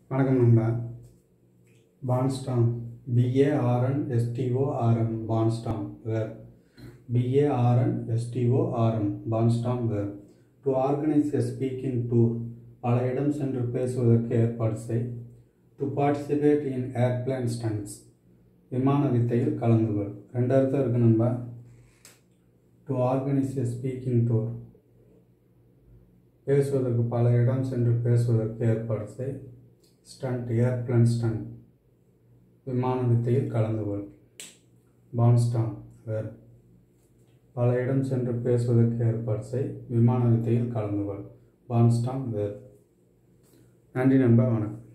வணக்கம் நண்பா barnstorm B A R N S T O R M barnstorm verb B A R N S T O R M barnstorm verb to organise a speaking tour பல இடம் சென்று பேசுவதற்கு ஏற்பாடு செய் to participate in aeroplane stunts விமான வித்தையில் கலந்து கொள் ரெண்டு அர்த்தம் இருக்கு நண்பா to organise a speaking tour பேசுவதற்கு பல இடம் சென்று பேசுவதற்கு ஏற்பாடு செய் ஸ்டண்ட் ஏர்பிளன் ஸ்டண்ட் விமான வித்தையில் கலந்து கொள் பான்ஸ்டாம் வேர் பல இடம் சென்று பேசுவதற்கு ஏற்பாடு செய் விமான வித்தையில் கலந்து கொள் பான்ஸ்டாம் வேர் நன்றி நண்பா வணக்கம்